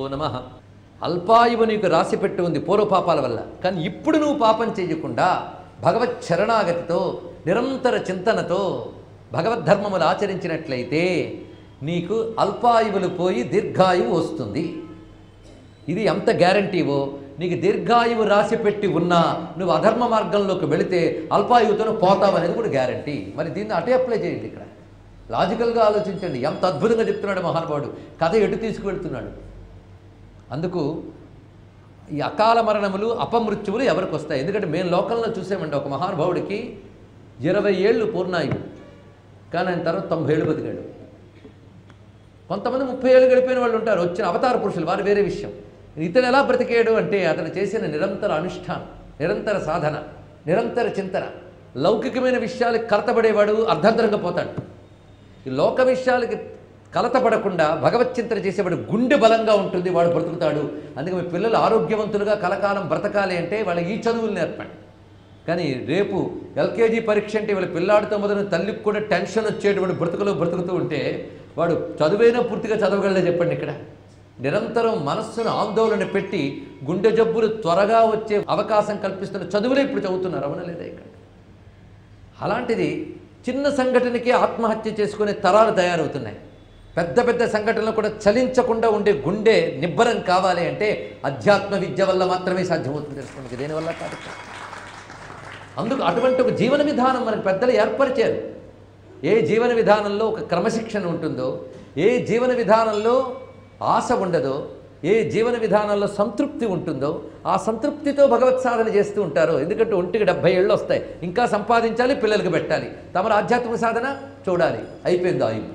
నమ అల్పాయువు నీకు రాసి పెట్టి ఉంది పూర్వపాపాల వల్ల కానీ ఇప్పుడు నువ్వు పాపం చేయకుండా భగవత్ శరణాగతితో నిరంతర చింతనతో భగవద్ధర్మములు ఆచరించినట్లయితే నీకు అల్పాయువులు పోయి దీర్ఘాయువు వస్తుంది ఇది ఎంత గ్యారంటీవో నీకు దీర్ఘాయువు రాసి పెట్టి ఉన్నా నువ్వు అధర్మ మార్గంలోకి వెళితే అల్పాయువుతో పోతావు అనేది కూడా గ్యారంటీ మరి దీన్ని అటే అప్లై చేయండి ఇక్కడ లాజికల్గా ఆలోచించండి ఎంత అద్భుతంగా చెప్తున్నాడు మహానుభావుడు కథ ఎటు తీసుకువెళ్తున్నాడు అందుకు ఈ అకాల మరణములు అపమృత్యువులు ఎవరికి వస్తాయి ఎందుకంటే మేము లోకంలో చూసామండి ఒక మహానుభావుడికి ఇరవై ఏళ్ళు పూర్ణాయువు కానీ ఆయన తర్వాత తొంభై ఏళ్ళు బతికాడు కొంతమంది ముప్పై ఏళ్ళు గడిపోయిన వాళ్ళు ఉంటారు వచ్చిన అవతార పురుషులు వారు వేరే విషయం ఇతను ఎలా బ్రతికాడు అంటే అతను చేసిన నిరంతర అనుష్ఠానం నిరంతర సాధన నిరంతర చింతన లౌకికమైన విషయాలకు కలతపడేవాడు అర్ధంతరంగా పోతాడు ఈ లోక విషయాలకి కలతపడకుండా భగవత్ చింతన చేసేవాడు గుండె బలంగా ఉంటుంది వాడు బ్రతుకుతాడు అందుకే మీ పిల్లలు ఆరోగ్యవంతులుగా కలకాలం బ్రతకాలి అంటే వాళ్ళకి ఈ చదువులు నేర్పండి కానీ రేపు ఎల్కేజీ పరీక్ష అంటే వీళ్ళ పిల్లాడితో మొదలు తల్లికి కూడా టెన్షన్ వచ్చేటువంటి బ్రతుకులో బ్రతుకుతూ ఉంటే వాడు చదువైనా పూర్తిగా చదవగలడే చెప్పండి ఇక్కడ నిరంతరం మనస్సును ఆందోళన పెట్టి గుండె జబ్బులు త్వరగా వచ్చే అవకాశం కల్పిస్తున్న చదువులే ఇప్పుడు చదువుతున్నారు అవునా లేదా ఇక్కడ అలాంటిది చిన్న సంఘటనకి ఆత్మహత్య చేసుకునే తరాలు తయారవుతున్నాయి పెద్ద పెద్ద సంఘటనలు కూడా చలించకుండా ఉండే గుండె నిబ్బరం కావాలి అంటే అధ్యాత్మ విద్య వల్ల మాత్రమే సాధ్యమవుతుంది తెలుసుకోండి దేనివల్ల కాదు అందుకు అటువంటి ఒక జీవన విధానం మనకు పెద్దలు ఏర్పరిచారు ఏ జీవన విధానంలో ఒక క్రమశిక్షణ ఉంటుందో ఏ జీవన విధానంలో ఆశ ఉండదో ఏ జీవన విధానంలో సంతృప్తి ఉంటుందో ఆ సంతృప్తితో భగవత్ సాధన చేస్తూ ఉంటారు ఎందుకంటే ఒంటికి డెబ్బై ఏళ్ళు వస్తాయి ఇంకా సంపాదించాలి పిల్లలకి పెట్టాలి తమరు ఆధ్యాత్మిక సాధన చూడాలి అయిపోయింది ఆయువు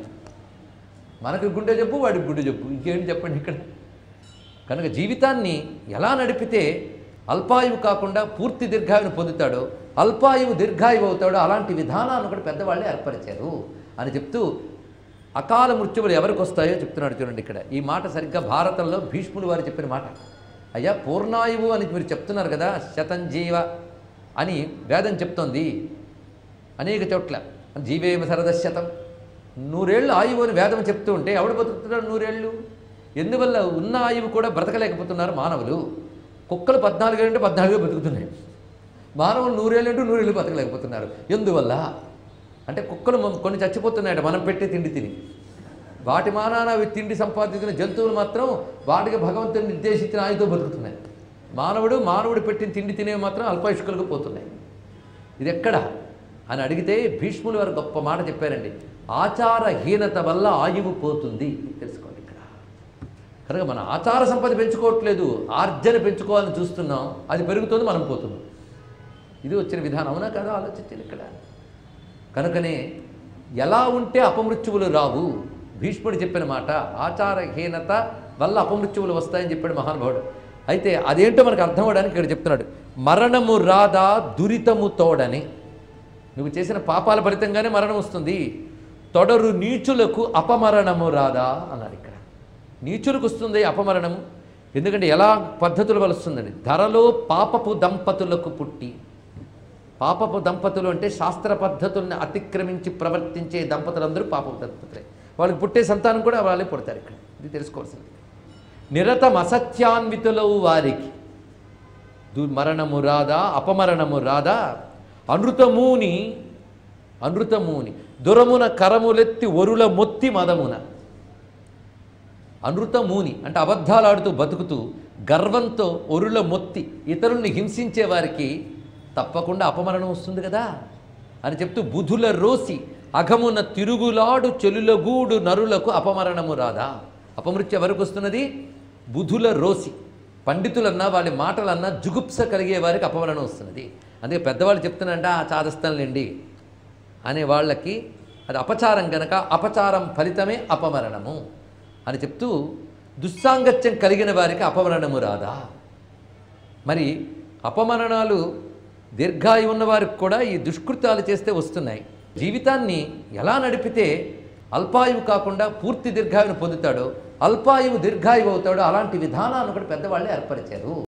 మనకు గుండె జబ్బు వాడికి గుండె జబ్బు ఇంకేంటి చెప్పండి ఇక్కడ కనుక జీవితాన్ని ఎలా నడిపితే అల్పాయువు కాకుండా పూర్తి దీర్ఘాయువును పొందుతాడో అల్పాయువు దీర్ఘాయువు అవుతాడో అలాంటి విధానాన్ని కూడా పెద్దవాళ్ళే ఏర్పరిచారు అని చెప్తూ అకాల మృత్యువులు ఎవరికి వస్తాయో చెప్తున్నాడు చూడండి ఇక్కడ ఈ మాట సరిగ్గా భారతంలో భీష్ముడు వారు చెప్పిన మాట అయ్యా పూర్ణాయువు అని మీరు చెప్తున్నారు కదా శతంజీవ అని వేదం చెప్తోంది అనేక చోట్ల జీవేమ శరదశతం నూరేళ్ళు ఆయువు అని వేదం చెప్తూ ఉంటే ఎవడు బతుకుతున్నాడు నూరేళ్ళు ఎందువల్ల ఉన్న ఆయువు కూడా బ్రతకలేకపోతున్నారు మానవులు కుక్కలు పద్నాలుగు అంటే పద్నాలుగు బతుకుతున్నాయి మానవులు నూరేళ్ళు అంటూ నూరేళ్ళు బతకలేకపోతున్నారు ఎందువల్ల అంటే కుక్కలు మ- కొన్ని చచ్చిపోతున్నాయట మనం పెట్టే తిండి తిని వాటి మానాన అవి తిండి సంపాదించిన జంతువులు మాత్రం వాటికి భగవంతుని నిర్దేశించిన ఆయుతో బతుకుతున్నాయి మానవుడు మానవుడు పెట్టిన తిండి తినేవి మాత్రం అల్పాయుష్కులకు పోతున్నాయి ఇది ఎక్కడ అని అడిగితే భీష్ములు వారు గొప్ప మాట చెప్పారండి ఆచారహీనత వల్ల ఆయువు పోతుంది తెలుసుకోండి ఇక్కడ కనుక మన ఆచార సంపద పెంచుకోవట్లేదు ఆర్జన పెంచుకోవాలని చూస్తున్నాం అది పెరుగుతుంది మనం పోతున్నాం ఇది వచ్చిన విధానం అవునా కదా ఆలోచించాలి ఇక్కడ కనుకనే ఎలా ఉంటే అపమృత్యువులు రావు భీష్ముడు చెప్పిన మాట ఆచారహీనత వల్ల అపమృత్యువులు వస్తాయని చెప్పాడు మహానుభావుడు అయితే అదేంటో మనకు అర్థం అవడానికి ఇక్కడ చెప్తున్నాడు మరణము రాదా దురితము తోడని నువ్వు చేసిన పాపాల ఫలితంగానే మరణం వస్తుంది తొడరు నీచులకు అపమరణము రాదా అన్నాడు ఇక్కడ నీచులకు వస్తుంది అపమరణము ఎందుకంటే ఎలా పద్ధతులు వలుస్తుందండి ధరలో పాపపు దంపతులకు పుట్టి పాపపు దంపతులు అంటే శాస్త్ర పద్ధతుల్ని అతిక్రమించి ప్రవర్తించే దంపతులందరూ పాపపు దంపతులే వాళ్ళకి పుట్టే సంతానం కూడా వాళ్ళే పుడతారు ఇక్కడ ఇది తెలుసుకోవాల్సింది నిరతం అసత్యాన్వితులవు వారికి దు మరణము రాదా అపమరణము రాదా అనృతమూని అనృతమూని దురమున కరములెత్తి ఒరుల మొత్తి మదమున అనృతమూని అంటే అబద్ధాలు ఆడుతూ బతుకుతూ గర్వంతో ఒరుల మొత్తి ఇతరుల్ని హింసించే వారికి తప్పకుండా అపమరణం వస్తుంది కదా అని చెప్తూ బుధుల రోసి అఘమున తిరుగులాడు చెలులగూడు నరులకు అపమరణము రాదా అపమృత్యు ఎవరికి వస్తున్నది బుధుల రోసి పండితులన్నా వాళ్ళ మాటలన్నా జుగుప్స కలిగే వారికి అపమరణం వస్తున్నది అందుకే పెద్దవాళ్ళు చెప్తున్నారంట ఆ చాదస్తానులేండి అనే వాళ్ళకి అది అపచారం గనక అపచారం ఫలితమే అపమరణము అని చెప్తూ దుస్సాంగత్యం కలిగిన వారికి అపమరణము రాదా మరి అపమరణాలు దీర్ఘాయు ఉన్న వారికి కూడా ఈ దుష్కృత్యాలు చేస్తే వస్తున్నాయి జీవితాన్ని ఎలా నడిపితే అల్పాయువు కాకుండా పూర్తి దీర్ఘాయువును పొందుతాడో అల్పాయువు దీర్ఘాయువు అవుతాడో అలాంటి విధానాన్ని కూడా పెద్దవాళ్ళే ఏర్పరిచారు